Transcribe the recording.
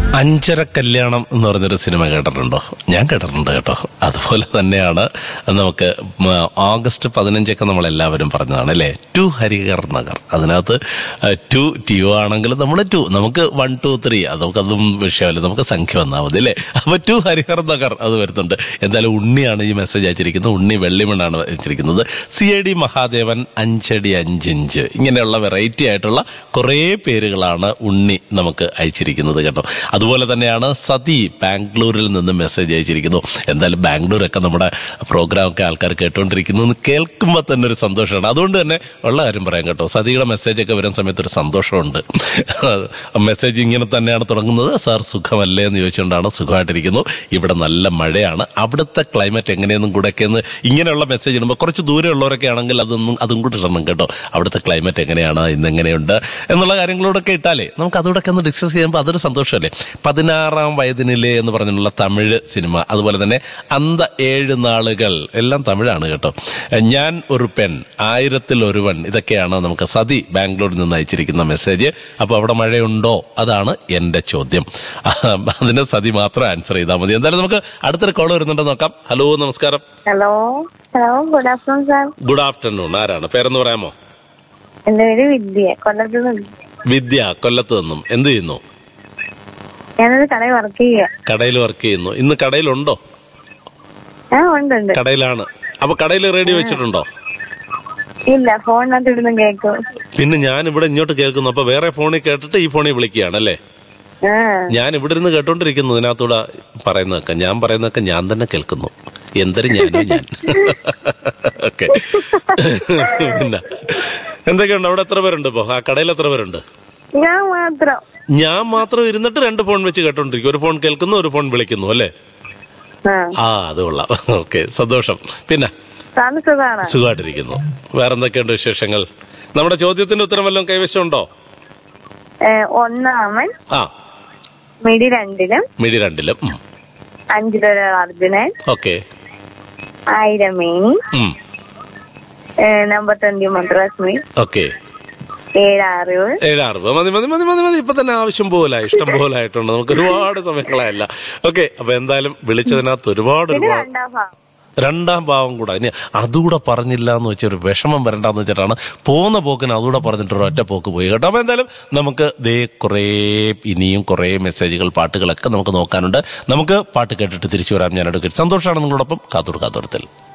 അഞ്ചര കല്യാണം എന്ന് പറഞ്ഞൊരു സിനിമ കേട്ടിട്ടുണ്ടോ ഞാൻ കേട്ടിട്ടുണ്ട് കേട്ടോ അതുപോലെ തന്നെയാണ് നമുക്ക് മ- ഓഗസ്റ്റ് പതിനഞ്ചൊക്കെ നമ്മൾ എല്ലാവരും പറഞ്ഞതാണ് അല്ലേ ടു ഹരിഹർ നഗർ അതിനകത്ത് ടു ടിയു ആണെങ്കിൽ നമ്മൾ ടു നമുക്ക് വൺ ടു ത്രീ അത് നമുക്കതും വിഷയമല്ല നമുക്ക് സംഖ്യ വന്നാൽ മതി അല്ലേ അപ്പൊ ടു ഹരിഹർ നഗർ അത് വരുന്നുണ്ട് എന്തായാലും ഉണ്ണിയാണ് ഈ മെസ്സേജ് അയച്ചിരിക്കുന്നത് ഉണ്ണി വെള്ളിമണ്ണാണ് അയച്ചിരിക്കുന്നത് സി ഐ ഡി മഹാദേവൻ അഞ്ചടി അഞ്ചിഞ്ച് ഇങ്ങനെയുള്ള വെറൈറ്റി ആയിട്ടുള്ള കുറേ പേരുകളാണ് ഉണ്ണി നമുക്ക് അയച്ചിരിക്കുന്നത് കേട്ടോ അതുപോലെ തന്നെയാണ് സതി ബാംഗ്ലൂരിൽ നിന്ന് മെസ്സേജ് അയച്ചിരിക്കുന്നു എന്തായാലും ബാംഗ്ലൂരൊക്കെ നമ്മുടെ പ്രോഗ്രാമൊക്കെ ആൾക്കാർ കേട്ടുകൊണ്ടിരിക്കുന്നു എന്ന് കേൾക്കുമ്പോൾ തന്നെ ഒരു സന്തോഷമാണ് അതുകൊണ്ട് തന്നെ ഉള്ള കാര്യം പറയാം കേട്ടോ സതിയുടെ മെസ്സേജ് ഒക്കെ വരുന്ന സമയത്ത് ഒരു സന്തോഷമുണ്ട് മെസ്സേജ് ഇങ്ങനെ തന്നെയാണ് തുടങ്ങുന്നത് സാർ സുഖമല്ലേ എന്ന് ചോദിച്ചുകൊണ്ടാണ് സുഖമായിട്ടിരിക്കുന്നു ഇവിടെ നല്ല മഴയാണ് അവിടുത്തെ ക്ലൈമറ്റ് എങ്ങനെയെന്നും കൂടെയൊക്കെ ഒന്ന് ഇങ്ങനെയുള്ള മെസ്സേജ് ഇടുമ്പോൾ കുറച്ച് ദൂരെയുള്ളവരൊക്കെ ആണെങ്കിൽ അതൊന്നും അതും കൂടി ഇടണം കേട്ടോ അവിടുത്തെ ക്ലൈമറ്റ് എങ്ങനെയാണ് ഇന്ന് എങ്ങനെയുണ്ട് എന്നുള്ള കാര്യങ്ങളോടൊക്കെ ഇട്ടാലേ നമുക്ക് അതോടൊക്കെ ഒന്ന് ഡിസ്കസ് ചെയ്യുമ്പോൾ അതൊരു സന്തോഷമല്ലേ പതിനാറാം വയതിനിലെ എന്ന് പറഞ്ഞിട്ടുള്ള തമിഴ് സിനിമ അതുപോലെ തന്നെ അന്ത ഏഴ് നാളുകൾ എല്ലാം തമിഴാണ് കേട്ടോ ഞാൻ ഒരു പെൺ ആയിരത്തിൽ ഒരുവൻ ഇതൊക്കെയാണ് നമുക്ക് സതി ബാംഗ്ലൂരിൽ നിന്ന് അയച്ചിരിക്കുന്ന മെസ്സേജ് അപ്പൊ അവിടെ മഴയുണ്ടോ അതാണ് എന്റെ ചോദ്യം അതിന് സതി മാത്രം ആൻസർ ചെയ്താൽ മതി എന്തായാലും നമുക്ക് അടുത്തൊരു കോൾ വരുന്നുണ്ടോ നോക്കാം ഹലോ നമസ്കാരം hello hello good afternoon sir good afternoon ആരാണ് പേരെന്ന് പറയാമോ എന്റെ പേര് വിദ്യ കൊല്ലത്ത് നിന്ന് വിദ്യ. വിദ്യ കൊല്ലത്ത് നിന്നും എന്ത് ചെയ്യുന്നു ഞാനൊരു കടയിൽ വർക്ക് ചെയ്യുക കടയിൽ വർക്ക് ചെയ്യുന്നു ഇന്ന് കടയിലുണ്ടോ ആ ഉണ്ട് ഉണ്ട് കടയിലാണ് അപ്പൊ കടയിൽ റേഡിയോ വെച്ചിട്ടുണ്ടോ ഇല്ല ഫോണിനകത്ത് ഇടുന്നു കേക്കും പിന്നെ ഞാൻ ഇവിടെ ഇങ്ങോട്ട് കേൾക്കുന്നു അപ്പൊ വേറെ ഫോണിൽ കേട്ടിട്ട് ഈ ഫോണിൽ വിളിക്കുകയാണ് അല്ലേ ആ ഞാൻ ഇവിടെ ഇരുന്ന് കേട്ടോണ്ടിരിക്കുന്നു ഇതിനകത്തൂടെ പറയുന്നതൊക്കെ ഞാൻ പറയുന്നതൊക്കെ ഞാൻ തന്നെ കേൾക്കുന്നു എന്തൊരു ഞാനോ ഞാൻ ഓക്കെ പിന്നെ എന്തൊക്കെയുണ്ട് അവിടെ എത്ര പേരുണ്ട് ഇപ്പൊ ആ കടയിൽ എത്ര പേരുണ്ട് ഞാൻ മാത്രം ഞാൻ മാത്രം ഇരുന്നിട്ട് രണ്ട് ഫോൺ വെച്ച് കേട്ടോണ്ടിരിക്കും ഒരു ഫോൺ കേൾക്കുന്നു ഒരു ഫോൺ വിളിക്കുന്നു അല്ലേ ആ ആ അത് കൊള്ളാം ഓക്കെ സന്തോഷം പിന്നെ സാറിന് സുഖാണ് സുഖമായിട്ടിരിക്കുന്നു വേറെ എന്തൊക്കെയുണ്ട് വിശേഷങ്ങൾ നമ്മുടെ ചോദ്യത്തിന്റെ ഉത്തരം വല്ലതും കൈവശമുണ്ടോ ഒന്നാമൻ ആ മിടി രണ്ടിലും മിടി രണ്ടിലും ഉം. അഞ്ചിലൊരു അർജുനൻ ഓക്കെ ആയിരം മേനി ഉം. നമ്പർ ട്വന്റി മദ്രാസ് മീ ഓക്കെ ഏഴാറ് ഏഴാറ് മതി മതി മതി മതി മതി ഇപ്പൊ തന്നെ ആവശ്യം പോലെ ഇഷ്ടം പോലെ ആയിട്ടുണ്ട് നമുക്ക് ഒരുപാട് സമയങ്ങളായല്ല ഓക്കെ അപ്പൊ എന്തായാലും വിളിച്ചതിനകത്ത് ഒരുപാട് പിന്നെ ഒരുപാട് രണ്ടാം ഭാഗം രണ്ടാം ഭാവം കൂടെ ഇനി അതുകൂടെ പറഞ്ഞില്ല എന്ന് വെച്ചാൽ ഒരു വിഷമം വരണ്ടെന്ന് വെച്ചിട്ടാണ് പോകുന്ന പോക്കിന് അതുകൂടെ പറഞ്ഞിട്ട് ഒരു ഒറ്റ പോക്ക് പോയി കേട്ടോ അപ്പൊ എന്തായാലും നമുക്ക് ദേ കുറേ ഇനിയും കുറേ മെസ്സേജുകൾ പാട്ടുകളൊക്കെ നമുക്ക് നോക്കാനുണ്ട് നമുക്ക് പാട്ട് കേട്ടിട്ട് തിരിച്ചു വരാം ഞാൻ എടുക്കട്ടെ സന്തോഷമാണ് നിങ്ങളോടൊപ്പം കാത്തൂർ കാത്തൂരത്തിൽ